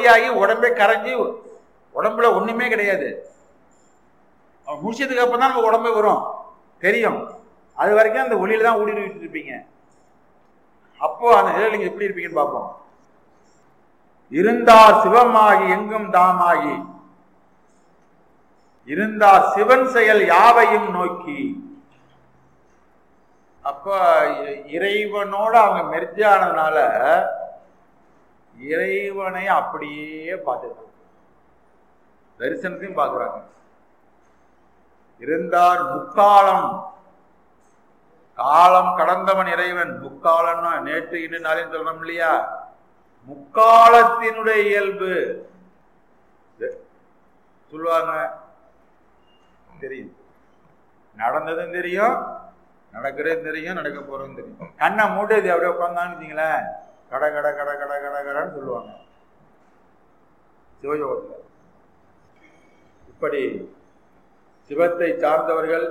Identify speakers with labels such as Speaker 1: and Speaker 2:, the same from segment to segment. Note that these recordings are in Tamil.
Speaker 1: ஒளியாகி உடம்பே கரைஞ்சி உடம்புல ஒண்ணுமே கிடையாது அவன் முடிச்சதுக்கு அப்புறம் தான் நம்ம உடம்பே வரும் தெரியும் அது வரைக்கும் அந்த ஒளியில தான் ஊடுருவிட்டு இருப்பீங்க அப்போ அந்த நிலையில் நீங்க எப்படி இருப்பீங்கன்னு பார்ப்போம் இருந்தார் சிவமாகி எங்கும் தாமாகி இருந்தார் சிவன் செயல் யாவையும் நோக்கி அப்ப இ- இறைவனோட அவங்க மெர்ஜ் ஆனதுனால இறைவனை அப்படியே பார்த்துட்டு தரிசனத்தையும் பார்க்குறாங்க இருந்தார் முக்காலம் காலம் கடந்தவன் இறைவன் முக்காலம்னா நேற்று இன்று நாளையும் சொல்றோம் இல்லையா முக்காலத்தினுடைய இயல்பு இது சொல்லுவாங்க தெரியும் நடந்ததும் தெரியும் நடக்கிறதும் தெரியும் நடக்க போறதும் தெரியும் கண்ணை மூட்டு இது அப்படியே உட்காந்தான்னு வச்சுங்களேன் கட கட கட கட கட கடன்னு சொல்லுவாங்க சிவயோகத்தில் இப்படி சிவத்தை சார்ந்தவர்கள்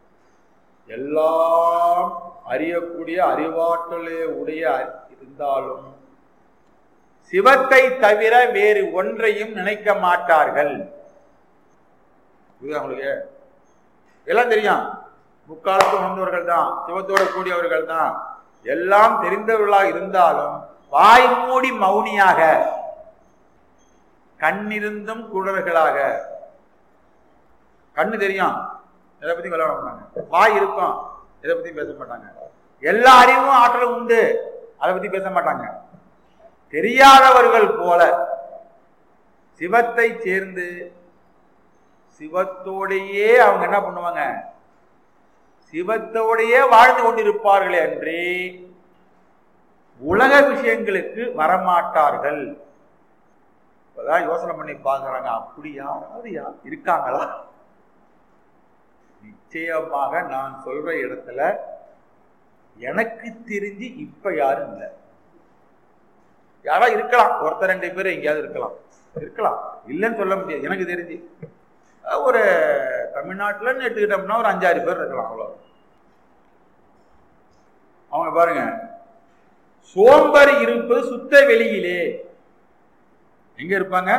Speaker 1: எல்லாம் அறியக்கூடிய அறிவாற்றலே உடைய இருந்தாலும் சிவத்தை தவிர வேறு ஒன்றையும் நினைக்க மாட்டார்கள் புரியுதா உங்களுக்கு எல்லாம் தெரியும் முக்காலத்து உணர்ந்தவர்கள் தான் சிவத்தோட கூடியவர்கள் தான் எல்லாம் தெரிந்தவர்களாக இருந்தாலும் வாய் மூடி மௌனியாக கண்ணிருந்தும் குடர்களாக கண்ணு தெரியும் எதை பத்தி விளையாட மாட்டாங்க வாய் இருக்கும் எதை பத்தி பேச மாட்டாங்க எல்லா அறிவும் ஆற்றலும் உண்டு அதை பத்தி பேச மாட்டாங்க தெரியாதவர்கள் போல சிவத்தை சேர்ந்து சிவத்தோடையே அவங்க என்ன பண்ணுவாங்க சிவத்தோடையே வாழ்ந்து கொண்டிருப்பார்களே அன்றி உலக விஷயங்களுக்கு வரமாட்டார்கள் இப்பதான் யோசனை பண்ணி பார்க்கறாங்க அப்படி யாராவது யா- இருக்காங்களா நிச்சயமாக நான் சொல்ற இடத்துல எனக்கு தெரிஞ்சு இப்ப யாரும் இல்லை யாரா இருக்கலாம் ஒருத்தர் ரெண்டு பேர் எங்கேயாவது இருக்கலாம் இருக்கலாம் இல்லைன்னு சொல்ல முடியாது எனக்கு தெரிஞ்சு அஹ் ஒரு தமிழ்நாட்டில் எடுத்துக்கிட்டோம்னா ஒரு அஞ்சாறு பேர் இருக்கலாம் அவ்வளோ அவங்க பாருங்க சோம்பர் இருப்பது சுத்த வெளியிலே எங்க இருப்பாங்க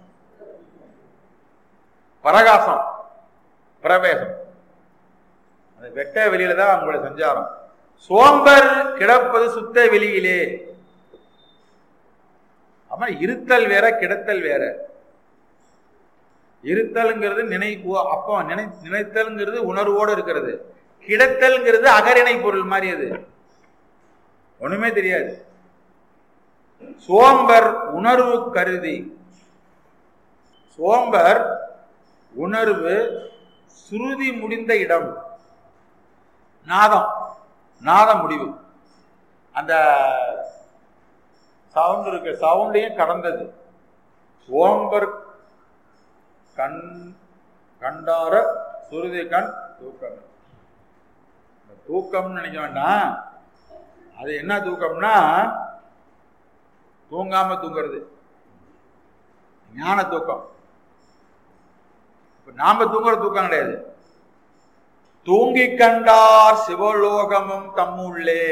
Speaker 1: பரகாசம் பிரவேசம் அந்த வெட்ட வெளியில தான் அவங்களுடைய சஞ்சாரம் சோம்பர் கிடப்பது சுத்த வெளியிலே ஆமா இருத்தல் வேற கிடத்தல் வேற இருத்தல்ங்கிறது நினை அப்போ நினை நினைத்தல்ங்கிறது உணர்வோடு இருக்கிறது கிடத்தல்ங்கிறது அகரிணை பொருள் மாதிரி அது ஒண்ணுமே தெரியாது சோம்பர் உணர்வு கருதி சோம்பர் உணர்வு சுருதி முடிந்த இடம் நாதம் நாதம் முடிவு அந்த சவுண்ட் இருக்கு சவுண்டையும் கடந்தது சோம்பர் கண் கண்டார சுருதி கண் தூக்கம் இந்த தூக்கம்னு நினைக்க வேண்டாம் அது என்ன தூக்கம்னா தூங்காம தூங்குறது ஞான தூக்கம் இப்ப நாம தூங்குற தூக்கம் கிடையாது தூங்கி கண்டார் சிவலோகமும் தம்முள்ளே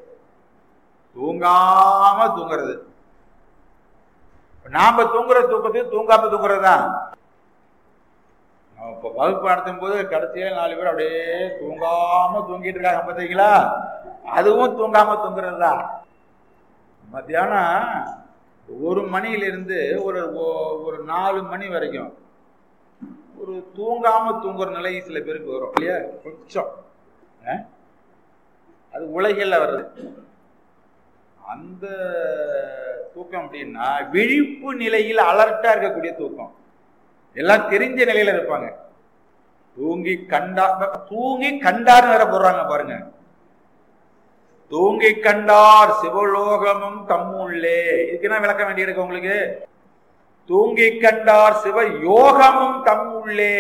Speaker 1: தூங்காம தூங்குறது இப்ப நாம தூங்குற தூக்கத்தையும் தூங்காம தூங்குறது தான் இப்போ வகுப்பு நடத்தும் போது கடைசியில நாலு பேர் அப்படியே தூங்காம தூங்கிட்டு இருக்காங்க பார்த்தீங்களா அதுவும் தூங்காம தூங்குறது தான் மத்தியானம் ஒரு மணியிலிருந்து ஒரு ஒ- ஒரு நாலு மணி வரைக்கும் ஒரு தூங்காம தூங்குற நிலை சில பேருக்கு வரும் இல்லையா கொஞ்சம் அஹ்? அது உலகில் வருது அந்த தூக்கம் அப்படின்னா விழிப்பு நிலையில் அலர்ட்டா இருக்கக்கூடிய தூக்கம் எல்லாம் தெரிஞ்ச நிலையில இருப்பாங்க தூங்கி கண்டா தூங்கி கண்டார்னு வேற போடுறாங்க பாருங்க தூங்கி கண்டார் சிவலோகமும் தம்முள்ளே இதுக்கு என்ன விளக்க வேண்டியிருக்கு உங்களுக்கு தூங்கி கண்டார் சிவ யோகமும் தம்முள்ளே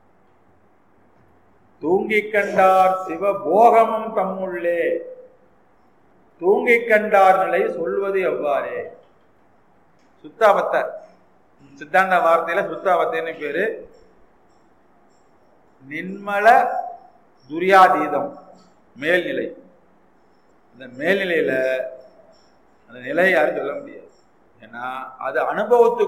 Speaker 1: தூங்கி கண்டார் சிவ போகமும் தம்முள்ளே தூங்கி கண்டார் நிலை சொல்வது எவ்வாறு சுத்தாபத்தை சித்தாந்த வார்த்தையில சுத்தாபத்தைன்னு பேரு நின்மல துரியாதீதம் மேல்நிலை இந்த மேல்நிலையில அந்த நிலையை யாரும் சொல்ல முடியாது ஏன்னா அது அனுபவத்துக்கு